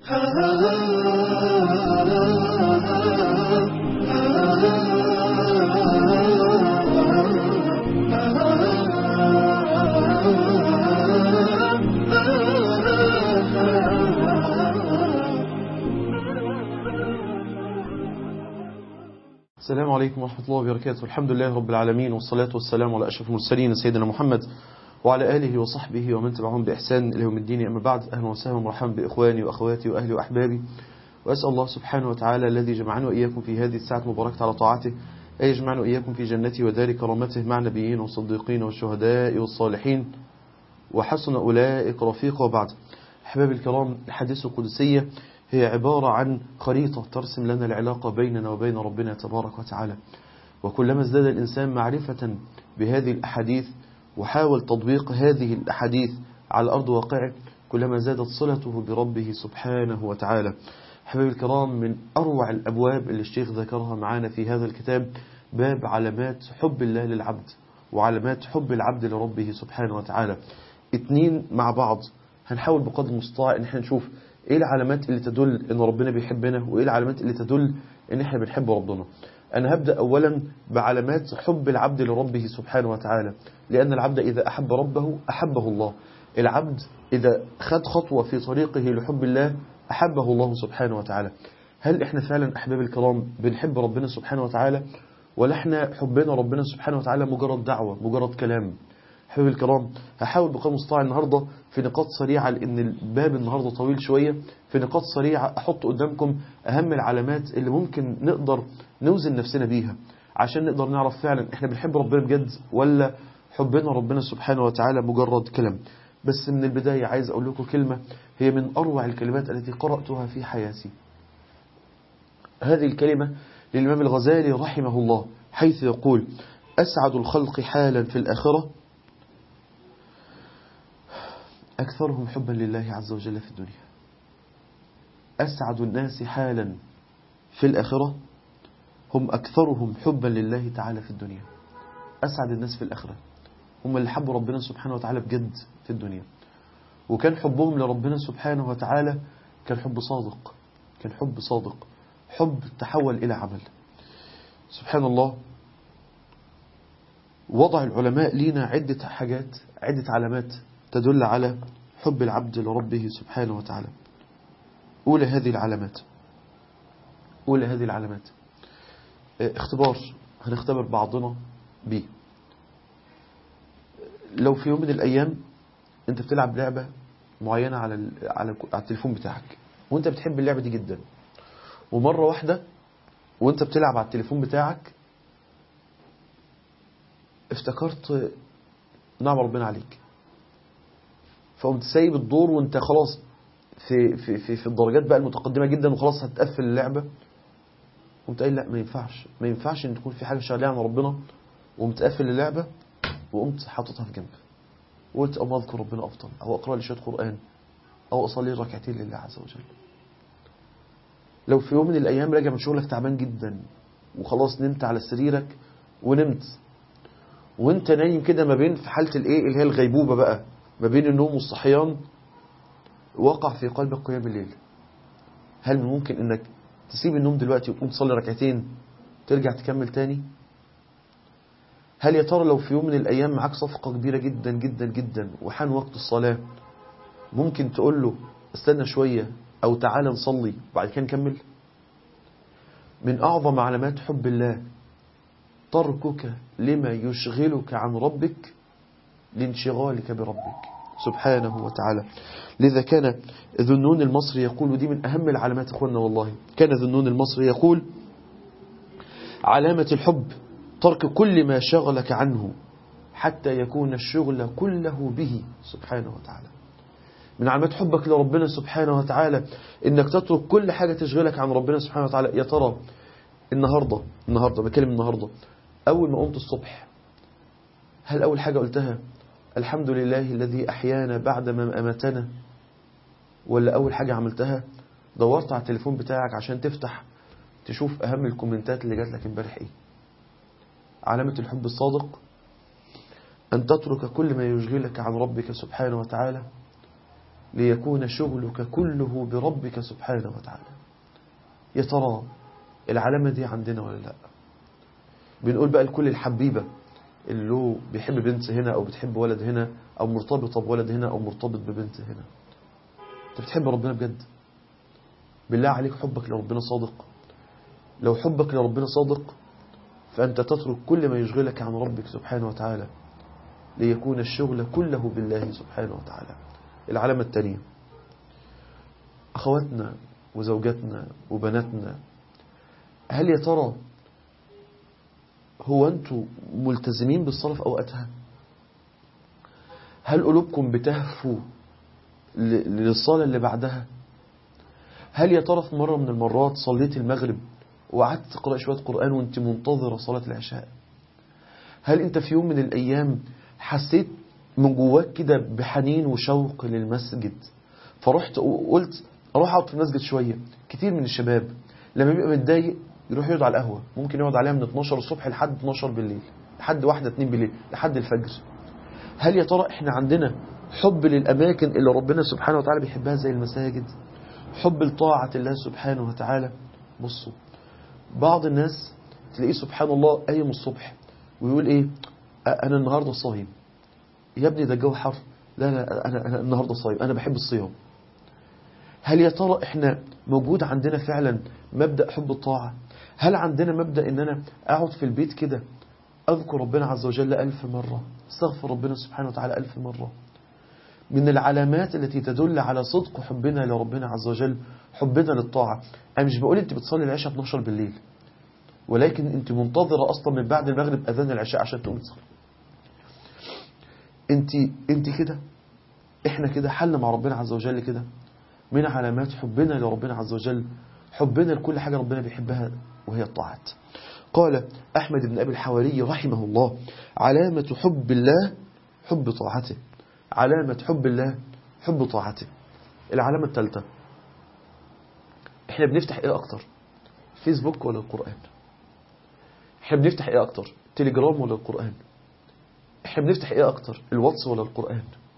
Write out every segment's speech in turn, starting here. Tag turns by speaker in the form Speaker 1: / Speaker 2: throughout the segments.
Speaker 1: السلام عليكم ورحمة الله وبركاته الحمد لله رب العالمين والصلاة والسلام على أشرف المرسلين سيدنا محمد وعلى آله وصحبه ومن تبعهم بإحسان إلى يوم الدين أما بعد أهلا وسهلا ومرحبا بإخواني وأخواتي وأهلي وأحبابي وأسأل الله سبحانه وتعالى الذي جمعنا وإياكم في هذه الساعة المباركة على طاعته أن يجمعنا وإياكم في جنته ودار كرامته مع نبيين والصديقين والشهداء والصالحين وحسن أولئك رفيقا وبعد أحبابي الكرام الحديث القدسية هي عبارة عن خريطة ترسم لنا العلاقة بيننا وبين ربنا تبارك وتعالى وكلما ازداد الإنسان معرفة بهذه الأحاديث وحاول تطبيق هذه الأحاديث على أرض واقعه كلما زادت صلته بربه سبحانه وتعالى حبيبي الكرام من أروع الأبواب اللي الشيخ ذكرها معانا في هذا الكتاب باب علامات حب الله للعبد وعلامات حب العبد لربه سبحانه وتعالى اتنين مع بعض هنحاول بقدر المستطاع ان احنا نشوف ايه العلامات اللي تدل ان ربنا بيحبنا وايه العلامات اللي تدل ان احنا بنحب ربنا انا هبدأ اولا بعلامات حب العبد لربه سبحانه وتعالى لان العبد اذا احب ربه احبه الله العبد اذا خد خطوة في طريقه لحب الله احبه الله سبحانه وتعالى هل احنا فعلا احباب الكرام بنحب ربنا سبحانه وتعالى ولا احنا حبنا ربنا سبحانه وتعالى مجرد دعوة مجرد كلام حبيبي الكرام هحاول بقدر المستطاع النهاردة في نقاط سريعة لأن الباب النهاردة طويل شوية في نقاط سريعة أحط قدامكم أهم العلامات اللي ممكن نقدر نوزن نفسنا بيها عشان نقدر نعرف فعلا إحنا بنحب ربنا بجد ولا حبنا ربنا سبحانه وتعالى مجرد كلام بس من البداية عايز أقول لكم كلمة هي من أروع الكلمات التي قرأتها في حياتي هذه الكلمة للإمام الغزالي رحمه الله حيث يقول أسعد الخلق حالا في الآخرة أكثرهم حبا لله عز وجل في الدنيا أسعد الناس حالا في الآخرة هم أكثرهم حبا لله تعالى في الدنيا أسعد الناس في الآخرة هم اللي حبوا ربنا سبحانه وتعالى بجد في الدنيا وكان حبهم لربنا سبحانه وتعالى كان حب صادق كان حب صادق حب تحول إلى عمل سبحان الله وضع العلماء لينا عدة حاجات عدة علامات تدل على حب العبد لربه سبحانه وتعالى أولى هذه العلامات أولى هذه العلامات اختبار هنختبر بعضنا به لو في يوم من الأيام أنت بتلعب لعبة معينة على على التليفون بتاعك وأنت بتحب اللعبة دي جدا ومرة واحدة وأنت بتلعب على التليفون بتاعك افتكرت نعم ربنا عليك فقمت سايب الدور وانت خلاص في في في, في الدرجات بقى المتقدمه جدا وخلاص هتقفل اللعبه قمت قايل لا ما ينفعش ما ينفعش ان تكون في حاجه شغاله عن ربنا وقمت قافل اللعبه وقمت حاططها في جنب وقلت او اذكر ربنا افضل او اقرا لي شويه قران او اصلي ركعتين لله عز وجل لو في يوم من الايام راجع من شغلك تعبان جدا وخلاص نمت على سريرك ونمت وانت نايم كده ما بين في حاله الايه اللي هي الغيبوبه بقى ما بين النوم والصحيان وقع في قلبك قيام الليل هل من ممكن انك تسيب النوم دلوقتي وتقوم تصلي ركعتين ترجع تكمل تاني هل يا ترى لو في يوم من الايام معاك صفقة كبيرة جدا جدا جدا وحان وقت الصلاة ممكن تقول له استنى شوية او تعالى نصلي وبعد كده نكمل من اعظم علامات حب الله تركك لما يشغلك عن ربك لانشغالك بربك سبحانه وتعالى لذا كان ذنون المصري يقول ودي من أهم العلامات أخوانا والله كان ذنون المصري يقول علامة الحب ترك كل ما شغلك عنه حتى يكون الشغل كله به سبحانه وتعالى من علامات حبك لربنا سبحانه وتعالى انك تترك كل حاجة تشغلك عن ربنا سبحانه وتعالى يا ترى النهاردة النهاردة بكلم النهاردة أول ما قمت الصبح هل أول حاجة قلتها الحمد لله الذي أحيانا بعد ما أماتنا ولا أول حاجة عملتها دورت على التليفون بتاعك عشان تفتح تشوف أهم الكومنتات اللي جات لك امبارح إيه علامة الحب الصادق أن تترك كل ما يشغلك عن ربك سبحانه وتعالى ليكون شغلك كله بربك سبحانه وتعالى يا ترى العلامة دي عندنا ولا لا بنقول بقى لكل الحبيبة اللي له بيحب بنت هنا أو بتحب ولد هنا أو مرتبطة بولد هنا أو مرتبط ببنت هنا أنت بتحب ربنا بجد بالله عليك حبك لربنا صادق لو حبك لربنا صادق فأنت تترك كل ما يشغلك عن ربك سبحانه وتعالى ليكون الشغل كله بالله سبحانه وتعالى العلامة الثانية أخواتنا وزوجاتنا وبناتنا هل يا ترى هو أنتوا ملتزمين بالصلاة في أوقاتها هل قلوبكم بتهفو للصلاة اللي بعدها هل يا ترى في مرة من المرات صليت المغرب وقعدت تقرأ شوية قرآن وانت منتظرة صلاة العشاء هل انت في يوم من الأيام حسيت من جواك كده بحنين وشوق للمسجد فرحت وقلت اروح اقعد في المسجد شوية كتير من الشباب لما بيبقى متضايق يروح يقعد على القهوة ممكن يقعد عليها من 12 الصبح لحد 12 بالليل لحد واحدة اتنين بالليل لحد الفجر هل يا ترى احنا عندنا حب للأماكن اللي ربنا سبحانه وتعالى بيحبها زي المساجد حب لطاعة الله سبحانه وتعالى بصوا بعض الناس تلاقيه سبحان الله قايم الصبح ويقول ايه انا النهارده صايم يا ابني ده الجو حر لا لا انا انا النهارده صايم انا بحب الصيام هل يا ترى احنا موجود عندنا فعلا مبدا حب الطاعه هل عندنا مبدا ان انا اقعد في البيت كده اذكر ربنا عز وجل ألف مره استغفر ربنا سبحانه وتعالى ألف مره من العلامات التي تدل على صدق حبنا لربنا عز وجل حبنا للطاعة أنا مش بقول أنت بتصلي العشاء 12 بالليل ولكن أنت منتظرة أصلا من بعد المغرب أذان العشاء عشان تقوم تصلي أنت أنت كده إحنا كده حل مع ربنا عز وجل كده من علامات حبنا لربنا عز وجل حبنا لكل حاجة ربنا بيحبها وهي الطاعات قال أحمد بن أبي الحواري رحمه الله علامة حب الله حب طاعته علامة حب الله حب طاعته العلامة الثالثة احنا بنفتح ايه اكتر فيسبوك ولا القرآن احنا بنفتح ايه اكتر تليجرام ولا القرآن احنا بنفتح ايه اكتر الواتس ولا القرآن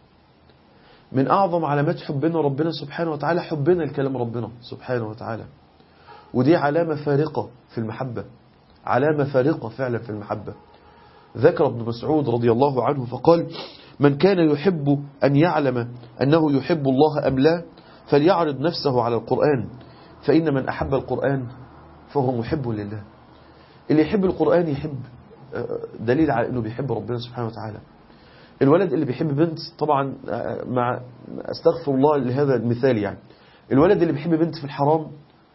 Speaker 1: من اعظم علامات حبنا ربنا سبحانه وتعالى حبنا لكلام ربنا سبحانه وتعالى ودي علامة فارقة في المحبة علامة فارقة فعلا في المحبة ذكر ابن مسعود رضي الله عنه فقال من كان يحب أن يعلم أنه يحب الله أم لا فليعرض نفسه على القرآن فإن من أحب القرآن فهو محب لله اللي يحب القرآن يحب دليل على أنه بيحب ربنا سبحانه وتعالى الولد اللي بيحب بنت طبعا مع استغفر الله لهذا المثال يعني الولد اللي بيحب بنت في الحرام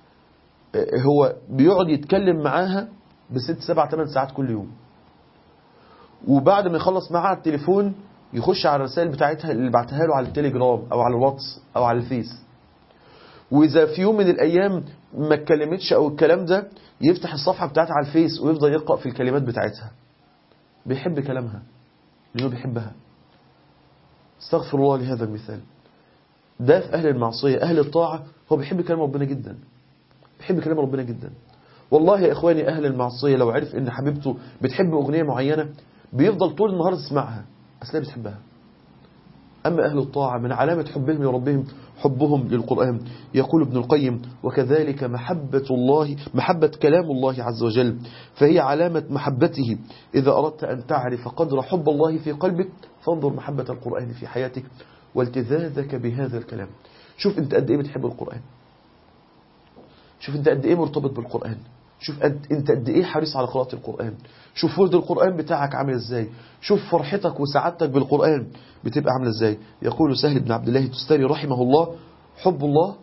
Speaker 1: هو بيقعد يتكلم معاها بست سبع ثمان ساعات كل يوم وبعد ما يخلص معاها التليفون يخش على الرسائل بتاعتها اللي بعتها له على التليجرام او على الواتس او على الفيس واذا في يوم من الايام ما اتكلمتش او الكلام ده يفتح الصفحه بتاعتها على الفيس ويفضل يقرا في الكلمات بتاعتها بيحب كلامها لانه بيحبها استغفر الله لهذا المثال ده في اهل المعصيه اهل الطاعه هو بيحب كلام ربنا جدا بيحب كلام ربنا جدا والله يا اخواني اهل المعصيه لو عرف ان حبيبته بتحب اغنيه معينه بيفضل طول النهار يسمعها أصلا بتحبها أما أهل الطاعة من علامة حبهم لربهم حبهم للقرآن يقول ابن القيم وكذلك محبة الله محبة كلام الله عز وجل فهي علامة محبته إذا أردت أن تعرف قدر حب الله في قلبك فانظر محبة القرآن في حياتك والتذاذك بهذا الكلام شوف أنت قد إيه بتحب القرآن شوف أنت قد إيه مرتبط بالقرآن شوف قد انت قد ايه حريص على قراءة القرآن شوف ورد القرآن بتاعك عامل ازاي شوف فرحتك وسعادتك بالقرآن بتبقى عامله ازاي يقول سهل بن عبد الله التستري رحمه الله حب الله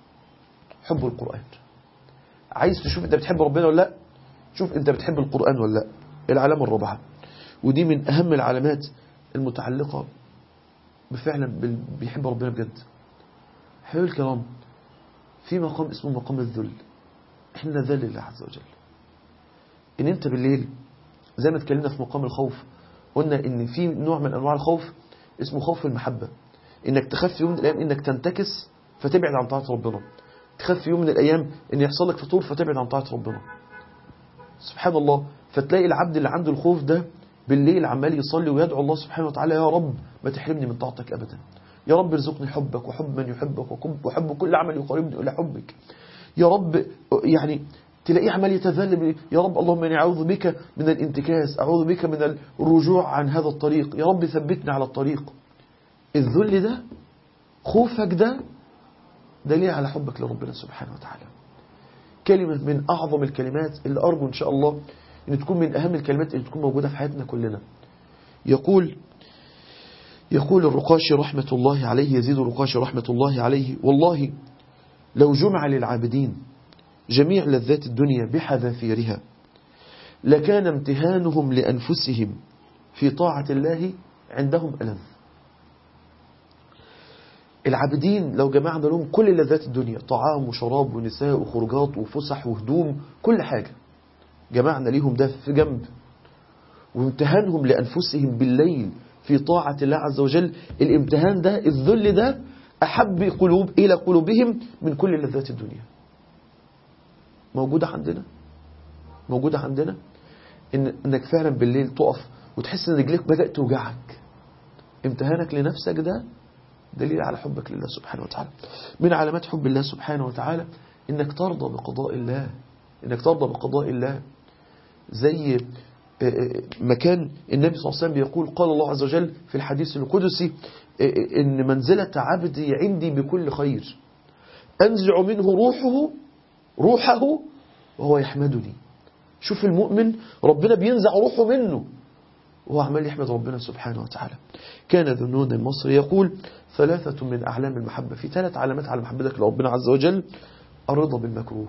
Speaker 1: حب القرآن عايز تشوف انت بتحب ربنا ولا لا شوف انت بتحب القرآن ولا لا العلامة الرابعة ودي من اهم العلامات المتعلقة بفعلا بيحب ربنا بجد حبيبي الكرام في مقام اسمه مقام الذل احنا ذل لله عز وجل ان انت بالليل زي ما اتكلمنا في مقام الخوف قلنا ان في نوع من انواع الخوف اسمه خوف المحبة انك تخاف في يوم من الايام انك تنتكس فتبعد عن طاعة ربنا تخاف في يوم من الايام ان يحصل لك فطور فتبعد عن طاعة ربنا سبحان الله فتلاقي العبد اللي عنده الخوف ده بالليل عمال يصلي ويدعو الله سبحانه وتعالى يا رب ما تحرمني من طاعتك ابدا يا رب ارزقني حبك وحب من يحبك وحب, وحب كل عمل يقربني إلى حبك يا رب يعني تلاقيه عمال يتذلل يا رب اللهم اني اعوذ بك من الانتكاس اعوذ بك من الرجوع عن هذا الطريق يا رب ثبتني على الطريق الذل ده خوفك ده دليل على حبك لربنا سبحانه وتعالى كلمة من أعظم الكلمات اللي أرجو إن شاء الله أن تكون من أهم الكلمات اللي تكون موجودة في حياتنا كلنا يقول يقول الرقاشي رحمة الله عليه يزيد الرقاشي رحمة الله عليه والله لو جمع للعابدين جميع لذات الدنيا بحذافيرها لكان امتهانهم لأنفسهم في طاعة الله عندهم ألم العابدين لو جمعنا لهم كل لذات الدنيا طعام وشراب ونساء وخروجات وفسح وهدوم كل حاجة جمعنا ليهم ده في جنب وامتهانهم لأنفسهم بالليل في طاعة الله عز وجل الامتهان ده الذل ده أحب قلوب إلى قلوبهم من كل لذات الدنيا موجودة عندنا موجودة عندنا إن إنك فعلا بالليل تقف وتحس إن رجليك بدأت توجعك امتهانك لنفسك ده دليل على حبك لله سبحانه وتعالى من علامات حب الله سبحانه وتعالى إنك ترضى بقضاء الله إنك ترضى بقضاء الله زي مكان النبي صلى الله عليه وسلم بيقول قال الله عز وجل في الحديث القدسي إن منزلة عبدي عندي بكل خير أنزع منه روحه روحه وهو يحمدني شوف المؤمن ربنا بينزع روحه منه وهو عمال يحمد ربنا سبحانه وتعالى كان ذنون المصري يقول ثلاثة من أعلام المحبة في ثلاث علامات على محبتك لربنا عز وجل الرضا بالمكروه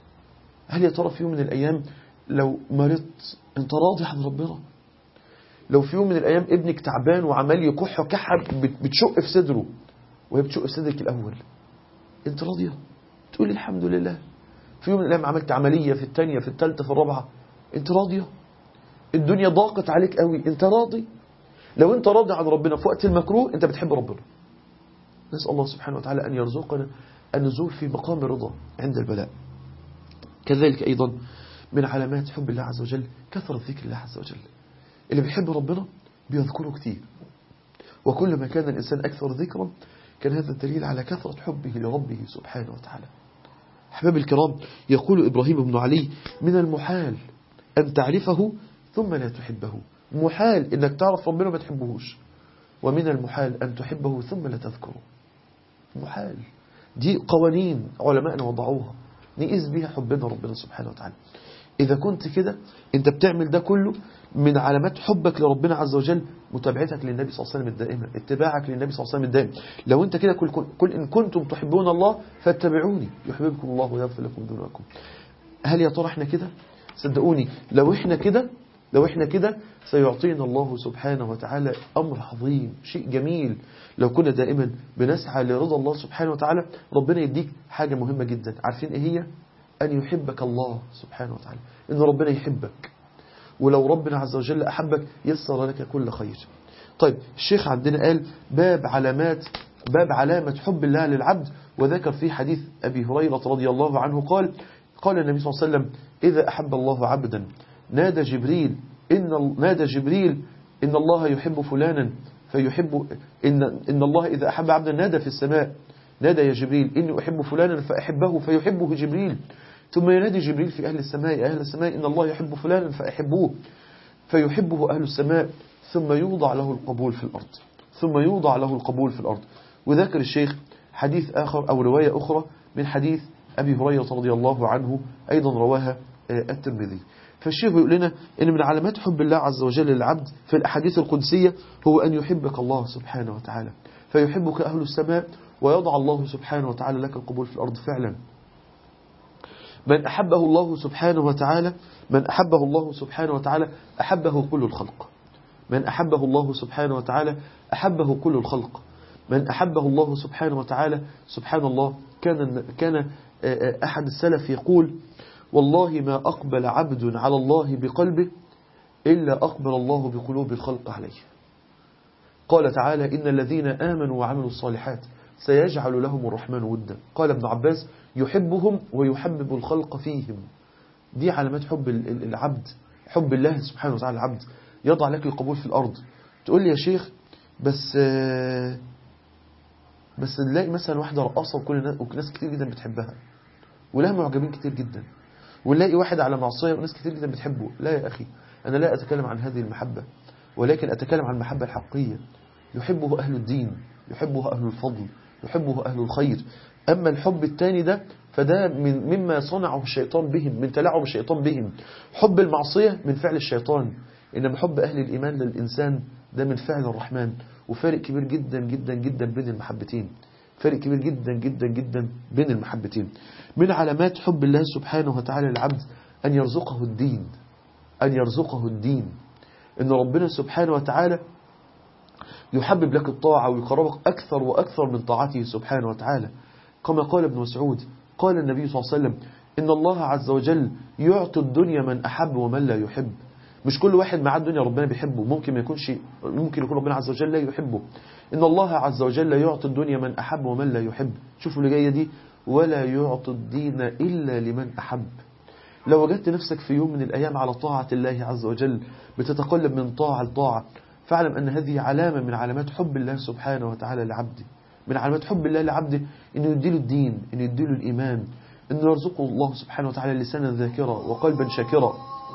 Speaker 1: هل يا ترى في يوم من الأيام لو مرضت انت راضي عن ربنا لو في يوم من الأيام ابنك تعبان وعمال يكح كحة بتشق في صدره وهي بتشق في صدرك الأول انت راضية تقول الحمد لله في يوم من الأيام عملت عملية في الثانية في الثالثة في الرابعة انت راضية الدنيا ضاقت عليك قوي انت راضي لو انت راضي عن ربنا في وقت المكروه انت بتحب ربنا نسأل الله سبحانه وتعالى أن يرزقنا النزول في مقام الرضا عند البلاء كذلك أيضا من علامات حب الله عز وجل كثرة ذكر الله عز وجل اللي بيحب ربنا بيذكره كتير وكل ما كان الإنسان أكثر ذكرا كان هذا الدليل على كثرة حبه لربه سبحانه وتعالى أحباب الكرام يقول إبراهيم بن علي من المحال أن تعرفه ثم لا تحبه محال إنك تعرف ربنا ما تحبهوش ومن المحال أن تحبه ثم لا تذكره محال دي قوانين علماءنا وضعوها نقيس بيها حبنا ربنا سبحانه وتعالى إذا كنت كده أنت بتعمل ده كله من علامات حبك لربنا عز وجل متابعتك للنبي صلى الله عليه وسلم الدائمة اتباعك للنبي صلى الله عليه وسلم الدائم لو أنت كده كل, كل إن كنتم تحبون الله فاتبعوني يحببكم الله ويغفر لكم ذنوبكم هل يا ترى احنا كده صدقوني لو احنا كده لو احنا كده سيعطينا الله سبحانه وتعالى أمر عظيم شيء جميل لو كنا دائما بنسعى لرضا الله سبحانه وتعالى ربنا يديك حاجة مهمة جدا عارفين ايه هي أن يحبك الله سبحانه وتعالى إن ربنا يحبك ولو ربنا عز وجل أحبك يسر لك كل خير طيب الشيخ عندنا قال باب علامات باب علامة حب الله للعبد وذكر في حديث أبي هريرة رضي الله عنه قال قال النبي صلى الله عليه وسلم إذا أحب الله عبدا نادى جبريل إن نادى جبريل إن الله يحب فلانا فيحب إن, إن الله إذا أحب عبدا نادى في السماء نادى يا جبريل إني أحب فلانا فأحبه فيحبه جبريل ثم ينادي جبريل في أهل السماء أهل السماء إن الله يحب فلانا فأحبوه فيحبه أهل السماء ثم يوضع له القبول في الأرض ثم يوضع له القبول في الأرض وذكر الشيخ حديث آخر أو رواية أخرى من حديث أبي هريرة رضي الله عنه أيضا رواها الترمذي فالشيخ بيقول لنا إن من علامات حب الله عز وجل للعبد في الأحاديث القدسية هو أن يحبك الله سبحانه وتعالى فيحبك أهل السماء ويضع الله سبحانه وتعالى لك القبول في الأرض فعلا من أحبه الله سبحانه وتعالى من أحبه الله سبحانه وتعالى أحبه كل الخلق من أحبه الله سبحانه وتعالى أحبه كل الخلق من أحبه الله سبحانه وتعالى سبحان الله كان كان أحد السلف يقول والله ما أقبل عبد على الله بقلبه إلا أقبل الله بقلوب الخلق عليه قال تعالى إن الذين آمنوا وعملوا الصالحات سيجعل لهم الرحمن ودا قال ابن عباس يحبهم ويحبب الخلق فيهم دي علامات حب العبد حب الله سبحانه وتعالى العبد يضع لك القبول في الأرض تقول لي يا شيخ بس بس نلاقي مثلا واحدة رقاصة وكل الناس وناس كتير جدا بتحبها ولها معجبين كتير جدا ونلاقي واحد على معصية وناس كتير جدا بتحبه لا يا أخي أنا لا أتكلم عن هذه المحبة ولكن أتكلم عن المحبة الحقيقية يحبه أهل الدين يحبه أهل الفضل يحبه أهل الخير أما الحب الثاني ده فده من مما صنعه الشيطان بهم من تلاعب الشيطان بهم حب المعصية من فعل الشيطان إنما حب أهل الإيمان للإنسان ده من فعل الرحمن وفارق كبير جدا جدا جدا بين المحبتين فارق كبير جدا جدا جدا بين المحبتين من علامات حب الله سبحانه وتعالى للعبد أن يرزقه الدين أن يرزقه الدين إن ربنا سبحانه وتعالى يحبب لك الطاعة ويقربك أكثر وأكثر من طاعته سبحانه وتعالى كما قال ابن مسعود قال النبي صلى الله عليه وسلم إن الله عز وجل يعطي الدنيا من أحب ومن لا يحب مش كل واحد مع الدنيا ربنا بيحبه ممكن ما يكونش ممكن يكون ربنا عز وجل لا يحبه إن الله عز وجل يعطي الدنيا من أحب ومن لا يحب شوفوا اللي جاية دي ولا يعطي الدين إلا لمن أحب لو وجدت نفسك في يوم من الأيام على طاعة الله عز وجل بتتقلب من طاعة لطاعة فاعلم أن هذه علامة من علامات حب الله سبحانه وتعالى لعبده من علامات حب الله لعبده أنه يديله الدين أنه يديله الإيمان أنه يرزقه الله سبحانه وتعالى لسانا ذاكرا وقلبا شاكرا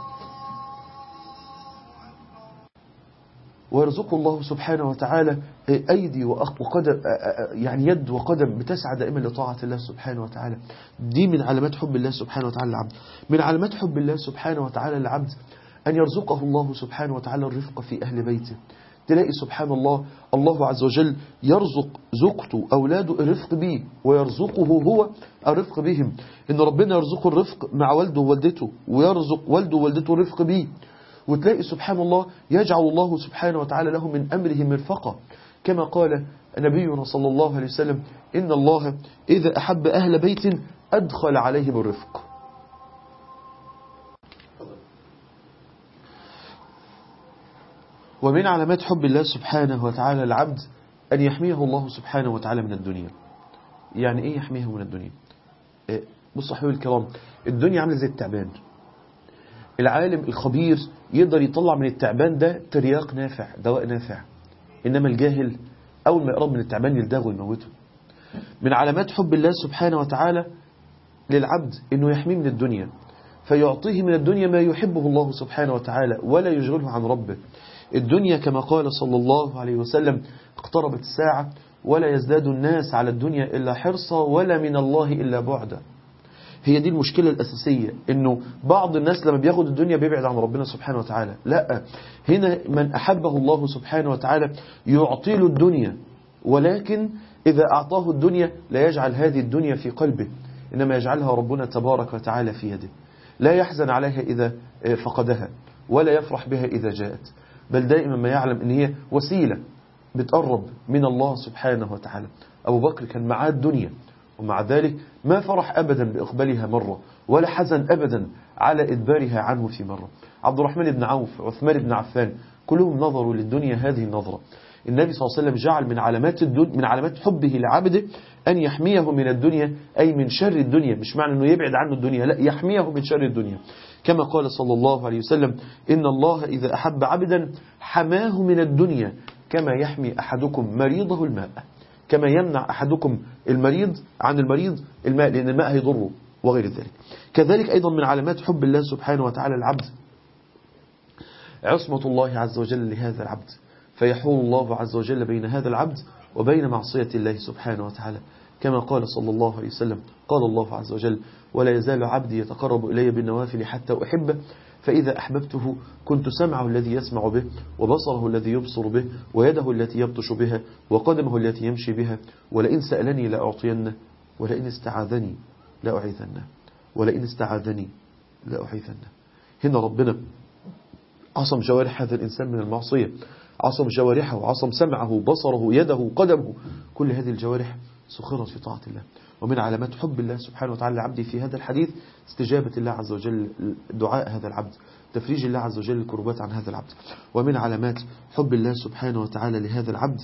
Speaker 1: ويرزقه الله سبحانه وتعالى أيدي وقدم يعني يد وقدم بتسعى دائما لطاعة الله سبحانه وتعالى دي من علامات حب الله سبحانه وتعالى للعبد من علامات حب الله سبحانه وتعالى للعبد أن يرزقه الله سبحانه وتعالى الرفق في أهل بيته تلاقي سبحان الله الله عز وجل يرزق زوجته أولاده الرفق به ويرزقه هو الرفق بهم إن ربنا يرزقه الرفق مع والده ووالدته ويرزق والده ووالدته الرفق به وتلاقي سبحان الله يجعل الله سبحانه وتعالى له من أمره مرفقة كما قال نبينا صلى الله عليه وسلم إن الله إذا أحب أهل بيت أدخل عليهم الرفق ومن علامات حب الله سبحانه وتعالى العبد أن يحميه الله سبحانه وتعالى من الدنيا يعني إيه يحميه من الدنيا بصوا حبيبي الكرام الدنيا عامله زي التعبان العالم الخبير يقدر يطلع من التعبان ده ترياق نافع دواء نافع إنما الجاهل أول ما يقرب من التعبان يلدغه ويموته من علامات حب الله سبحانه وتعالى للعبد أنه يحميه من الدنيا فيعطيه من الدنيا ما يحبه الله سبحانه وتعالى ولا يشغله عن ربه الدنيا كما قال صلى الله عليه وسلم اقتربت الساعة ولا يزداد الناس على الدنيا إلا حرصا ولا من الله إلا بعدا هي دي المشكلة الأساسية إنه بعض الناس لما بياخد الدنيا بيبعد عن ربنا سبحانه وتعالى لا هنا من أحبه الله سبحانه وتعالى يعطي له الدنيا ولكن إذا أعطاه الدنيا لا يجعل هذه الدنيا في قلبه إنما يجعلها ربنا تبارك وتعالى في يده لا يحزن عليها إذا فقدها ولا يفرح بها إذا جاءت بل دائما ما يعلم ان هي وسيلة بتقرب من الله سبحانه وتعالى أبو بكر كان معاه الدنيا ومع ذلك ما فرح أبدا بإقبالها مرة ولا حزن أبدا على إدبارها عنه في مرة عبد الرحمن بن عوف عثمان بن عفان كلهم نظروا للدنيا هذه النظرة النبي صلى الله عليه وسلم جعل من علامات الدنيا من علامات حبه لعبده أن يحميه من الدنيا أي من شر الدنيا مش معنى أنه يبعد عنه الدنيا لا يحميه من شر الدنيا كما قال صلى الله عليه وسلم إن الله إذا أحب عبدا حماه من الدنيا كما يحمي أحدكم مريضه الماء كما يمنع أحدكم المريض عن المريض الماء لأن الماء هيضره وغير ذلك كذلك أيضا من علامات حب الله سبحانه وتعالى العبد عصمة الله عز وجل لهذا العبد فيحول الله عز وجل بين هذا العبد وبين معصية الله سبحانه وتعالى كما قال صلى الله عليه وسلم قال الله عز وجل ولا يزال عبدي يتقرب إلي بالنوافل حتى أحبه فإذا أحببته كنت سمعه الذي يسمع به وبصره الذي يبصر به ويده التي يبطش بها وقدمه التي يمشي بها ولئن سألني لأعطينه ولئن استعاذني لأعيذنه ولئن استعاذني لأعيذنه هنا ربنا عصم جوارح هذا الإنسان من المعصية عصم جوارحه وعصم سمعه بصره يده قدمه كل هذه الجوارح سخرت في طاعة الله ومن علامات حب الله سبحانه وتعالى لعبده في هذا الحديث استجابة الله عز وجل دعاء هذا العبد تفريج الله عز وجل الكربات عن هذا العبد ومن علامات حب الله سبحانه وتعالى لهذا العبد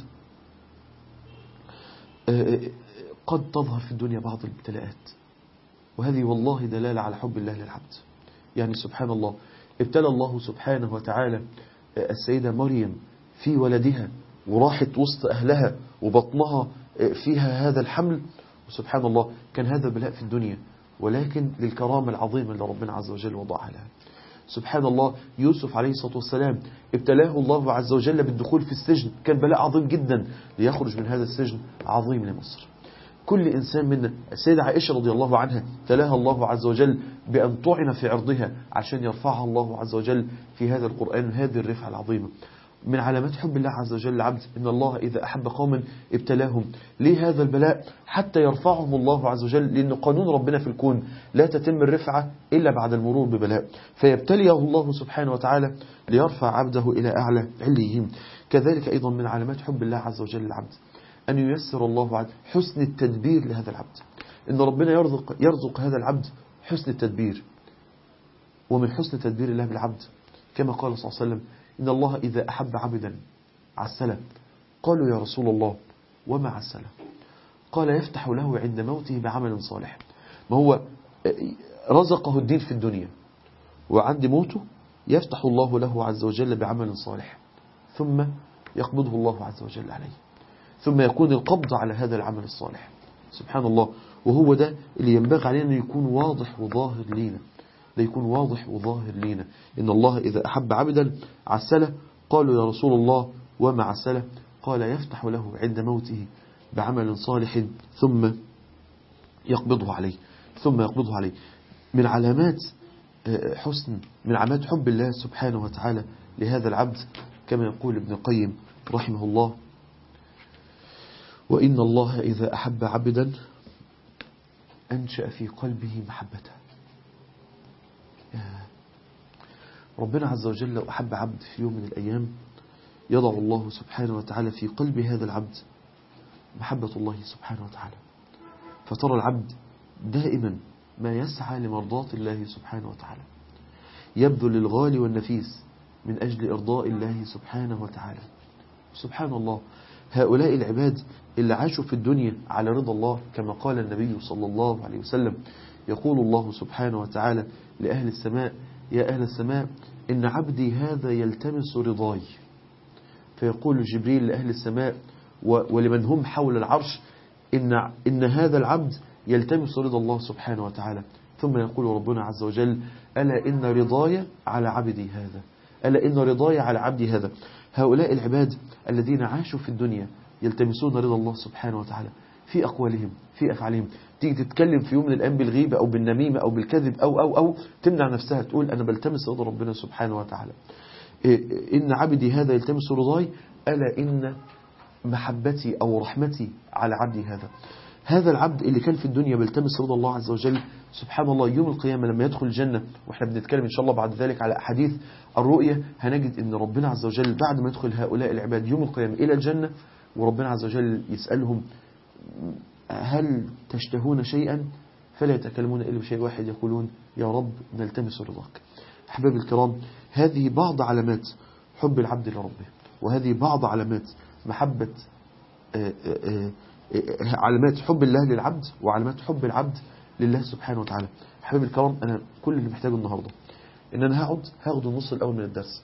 Speaker 1: قد تظهر في الدنيا بعض الابتلاءات وهذه والله دلالة على حب الله للعبد يعني سبحان الله ابتلى الله سبحانه وتعالى السيدة مريم في ولدها وراحت وسط أهلها وبطنها فيها هذا الحمل وسبحان الله كان هذا بلاء في الدنيا ولكن للكرامة العظيمة اللي ربنا عز وجل وضعها لها سبحان الله يوسف عليه الصلاة والسلام ابتلاه الله عز وجل بالدخول في السجن كان بلاء عظيم جدا ليخرج من هذا السجن عظيم لمصر كل إنسان منا السيدة عائشة رضي الله عنها تلاها الله عز وجل بأن طعن في عرضها عشان يرفعها الله عز وجل في هذا القرآن هذه الرفعة العظيمة من علامات حب الله عز وجل العبد إن الله إذا أحب قوما ابتلاهم ليه هذا البلاء حتى يرفعهم الله عز وجل لأن قانون ربنا في الكون لا تتم الرفعة إلا بعد المرور ببلاء فيبتليه الله سبحانه وتعالى ليرفع عبده إلى أعلى عليهم كذلك أيضا من علامات حب الله عز وجل العبد أن ييسر الله عز حسن التدبير لهذا العبد إن ربنا يرزق, يرزق هذا العبد حسن التدبير ومن حسن تدبير الله بالعبد كما قال صلى الله عليه وسلم إن الله إذا أحب عبدا عسله قالوا يا رسول الله وما عسله قال يفتح له عند موته بعمل صالح ما هو رزقه الدين في الدنيا وعند موته يفتح الله له عز وجل بعمل صالح ثم يقبضه الله عز وجل عليه ثم يكون القبض على هذا العمل الصالح سبحان الله وهو ده اللي ينبغي علينا أن يكون واضح وظاهر لينا ده يكون واضح وظاهر لينا إن الله إذا أحب عبدا عسله قالوا يا رسول الله وما عسله قال يفتح له عند موته بعمل صالح ثم يقبضه عليه ثم يقبضه عليه من علامات حسن من علامات حب الله سبحانه وتعالى لهذا العبد كما يقول ابن القيم رحمه الله وإن الله إذا أحب عبدا أنشأ في قلبه محبته ربنا عز وجل لو أحب عبد في يوم من الأيام يضع الله سبحانه وتعالى في قلب هذا العبد محبة الله سبحانه وتعالى فترى العبد دائما ما يسعى لمرضاة الله سبحانه وتعالى يبذل الغالي والنفيس من أجل إرضاء الله سبحانه وتعالى سبحان الله هؤلاء العباد اللي عاشوا في الدنيا على رضا الله كما قال النبي صلى الله عليه وسلم يقول الله سبحانه وتعالى لأهل السماء يا أهل السماء إن عبدي هذا يلتمس رضاي فيقول جبريل لأهل السماء ولمن هم حول العرش إن, إن هذا العبد يلتمس رضا الله سبحانه وتعالى ثم يقول ربنا عز وجل ألا إن رضاي على عبدي هذا ألا إن رضاي على عبدي هذا هؤلاء العباد الذين عاشوا في الدنيا يلتمسون رضا الله سبحانه وتعالى في أقوالهم في أفعالهم تيجي تتكلم في يوم من الأيام بالغيبة أو بالنميمة أو بالكذب أو أو أو تمنع نفسها تقول أنا بلتمس رضا ربنا سبحانه وتعالى إن عبدي هذا يلتمس رضاي ألا إن محبتي أو رحمتي على عبدي هذا هذا العبد اللي كان في الدنيا بيلتمس رضا الله عز وجل سبحان الله يوم القيامة لما يدخل الجنة واحنا بنتكلم إن شاء الله بعد ذلك على أحاديث الرؤية هنجد أن ربنا عز وجل بعد ما يدخل هؤلاء العباد يوم القيامة إلى الجنة وربنا عز وجل يسألهم هل تشتهون شيئا فلا يتكلمون إلا بشيء واحد يقولون يا رب نلتمس رضاك أحباب الكرام هذه بعض علامات حب العبد لربه وهذه بعض علامات محبة علامات حب الله للعبد وعلامات حب العبد لله سبحانه وتعالى أحباب الكرام أنا كل اللي محتاجه النهاردة إن أنا هقعد هاخد النص الأول من الدرس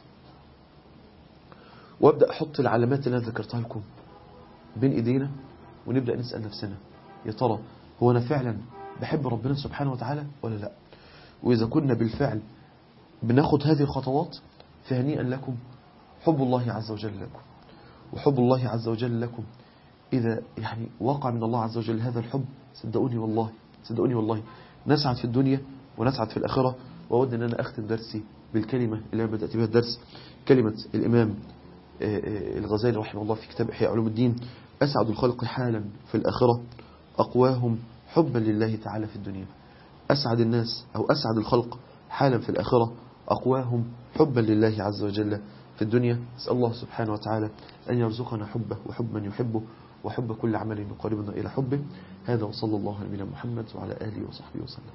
Speaker 1: وابدأ أحط العلامات اللي أنا ذكرتها لكم بين إيدينا ونبدأ نسأل نفسنا يا ترى هو أنا فعلا بحب ربنا سبحانه وتعالى ولا لا وإذا كنا بالفعل بناخد هذه الخطوات فهنيئا لكم حب الله عز وجل لكم وحب الله عز وجل لكم إذا يعني وقع من الله عز وجل هذا الحب صدقوني والله صدقوني والله نسعد في الدنيا ونسعد في الآخرة وأود أن أنا أختم درسي بالكلمة اللي أنا بدأت بها الدرس كلمة الإمام الغزالي رحمه الله في كتاب إحياء علوم الدين أسعد الخلق حالا في الآخرة أقواهم حبا لله تعالى في الدنيا أسعد الناس أو أسعد الخلق حالا في الآخرة أقواهم حبا لله عز وجل في الدنيا أسأل الله سبحانه وتعالى أن يرزقنا حبه وحب من يحبه وحب كل عمل يقربنا إلى حبه هذا وصلى الله على نبينا محمد وعلى آله وصحبه وسلم